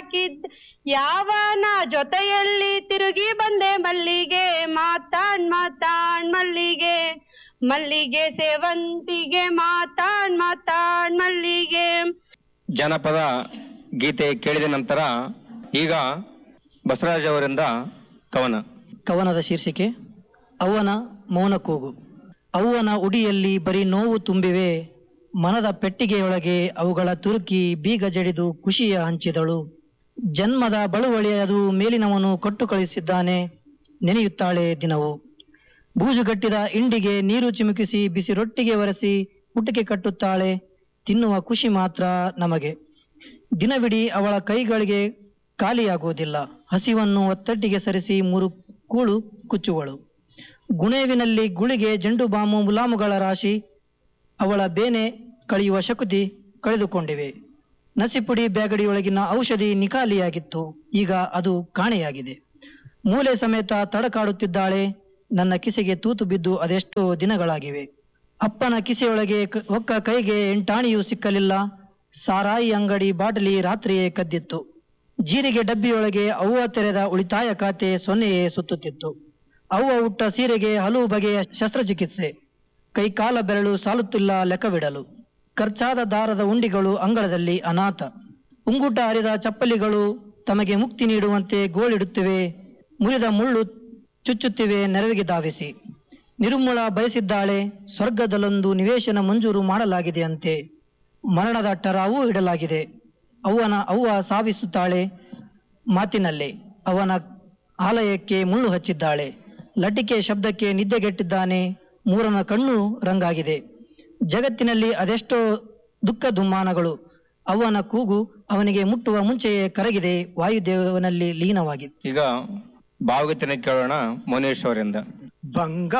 ಹಾಕಿದ್ ಯಾವನ ಜೊತೆಯಲ್ಲಿ ತಿರುಗಿ ಬಂದೆ ಮಲ್ಲಿಗೆ ಮಾತಾಡ್ ಮಾತಾಡ್ ಮಲ್ಲಿಗೆ ಮಲ್ಲಿಗೆ ಸೇವಂತಿಗೆ ಮಾತಾಡ್ ಮಾತಾಡ್ ಮಲ್ಲಿಗೆ ಜನಪದ ಗೀತೆ ಕೇಳಿದ ನಂತರ ಈಗ ಬಸವರಾಜ್ ಅವರಿಂದ ಕವನ ಕವನದ ಶೀರ್ಷಿಕೆ ಅವನ ಮೌನ ಕೂಗು ಅವ್ವನ ಉಡಿಯಲ್ಲಿ ಬರೀ ನೋವು ತುಂಬಿವೆ ಮನದ ಪೆಟ್ಟಿಗೆಯೊಳಗೆ ಅವುಗಳ ತುರುಕಿ ಬೀಗ ಜಡಿದು ಖುಷಿಯ ಹಂಚಿದಳು ಜನ್ಮದ ಬಳುವಳಿ ಅದು ಮೇಲಿನವನು ಕೊಟ್ಟು ಕಳಿಸಿದ್ದಾನೆ ನೆನೆಯುತ್ತಾಳೆ ದಿನವು ಬೂಜುಗಟ್ಟಿದ ಇಂಡಿಗೆ ನೀರು ಚಿಮುಕಿಸಿ ಬಿಸಿ ರೊಟ್ಟಿಗೆ ಒರೆಸಿ ಊಟಕ್ಕೆ ಕಟ್ಟುತ್ತಾಳೆ ತಿನ್ನುವ ಖುಷಿ ಮಾತ್ರ ನಮಗೆ ದಿನವಿಡೀ ಅವಳ ಕೈಗಳಿಗೆ ಖಾಲಿಯಾಗುವುದಿಲ್ಲ ಹಸಿವನ್ನು ಒತ್ತಟ್ಟಿಗೆ ಸರಿಸಿ ಮೂರು ಕೂಳು ಕುಚ್ಚುವಳು ಗುಣೇವಿನಲ್ಲಿ ಗುಳಿಗೆ ಜಂಡು ಬಾಂಬು ಮುಲಾಮುಗಳ ರಾಶಿ ಅವಳ ಬೇನೆ ಕಳೆಯುವ ಶಕ್ತಿ ಕಳೆದುಕೊಂಡಿವೆ ನಸಿಪುಡಿ ಬ್ಯಾಗಡಿಯೊಳಗಿನ ಔಷಧಿ ನಿಖಾಲಿಯಾಗಿತ್ತು ಈಗ ಅದು ಕಾಣೆಯಾಗಿದೆ ಮೂಲೆ ಸಮೇತ ತಡಕಾಡುತ್ತಿದ್ದಾಳೆ ನನ್ನ ಕಿಸೆಗೆ ತೂತು ಬಿದ್ದು ಅದೆಷ್ಟೋ ದಿನಗಳಾಗಿವೆ ಅಪ್ಪನ ಕಿಸೆಯೊಳಗೆ ಕ- ಒಕ್ಕ ಕೈಗೆ ಎಂಟಾಣಿಯೂ ಸಿಕ್ಕಲಿಲ್ಲ ಸಾರಾಯಿ ಅಂಗಡಿ ಬಾಟಲಿ ರಾತ್ರಿಯೇ ಕದ್ದಿತ್ತು ಜೀರಿಗೆ ಡಬ್ಬಿಯೊಳಗೆ ಅವ್ವ ತೆರೆದ ಉಳಿತಾಯ ಖಾತೆ ಸೊನ್ನೆಯೇ ಸುತ್ತುತ್ತಿತ್ತು ಅವ್ವ ಉಟ್ಟ ಸೀರೆಗೆ ಹಲವು ಬಗೆಯ ಶಸ್ತ್ರಚಿಕಿತ್ಸೆ ಕೈಕಾಲ ಬೆರಳು ಸಾಲುತ್ತಿಲ್ಲ ಲೆಕ್ಕವಿಡಲು ಖರ್ಚಾದ ದಾರದ ಉಂಡಿಗಳು ಅಂಗಳದಲ್ಲಿ ಅನಾಥ ಉಂಗುಟ ಅರಿದ ಚಪ್ಪಲಿಗಳು ತಮಗೆ ಮುಕ್ತಿ ನೀಡುವಂತೆ ಗೋಳಿಡುತ್ತಿವೆ ಮುರಿದ ಮುಳ್ಳು ಚುಚ್ಚುತ್ತಿವೆ ನೆರವಿಗೆ ಧಾವಿಸಿ ನಿರುಮ್ಮಳ ಬಯಸಿದ್ದಾಳೆ ಸ್ವರ್ಗದಲ್ಲೊಂದು ನಿವೇಶನ ಮಂಜೂರು ಮಾಡಲಾಗಿದೆಯಂತೆ ಮರಣದ ಟರಾವೂ ಇಡಲಾಗಿದೆ ಅವ್ವನ ಅವ್ವ ಸಾವಿಸುತ್ತಾಳೆ ಮಾತಿನಲ್ಲೇ ಅವನ ಆಲಯಕ್ಕೆ ಮುಳ್ಳು ಹಚ್ಚಿದ್ದಾಳೆ ಲಟಿಕೆ ಶಬ್ದಕ್ಕೆ ನಿದ್ದೆಗೆಟ್ಟಿದ್ದಾನೆ ಮೂರನ ಕಣ್ಣು ರಂಗಾಗಿದೆ ಜಗತ್ತಿನಲ್ಲಿ ಅದೆಷ್ಟೋ ದುಃಖ ದುಮ್ಮಾನಗಳು ಅವನ ಕೂಗು ಅವನಿಗೆ ಮುಟ್ಟುವ ಮುಂಚೆಯೇ ಕರಗಿದೆ ವಾಯುದೇವನಲ್ಲಿ ಲೀನವಾಗಿದೆ ಈಗ ಭಾವಗೀತೆನ ಕೇಳೋಣ ಮೌನೇಶ್ ಅವರಿಂದ ಬಂಗ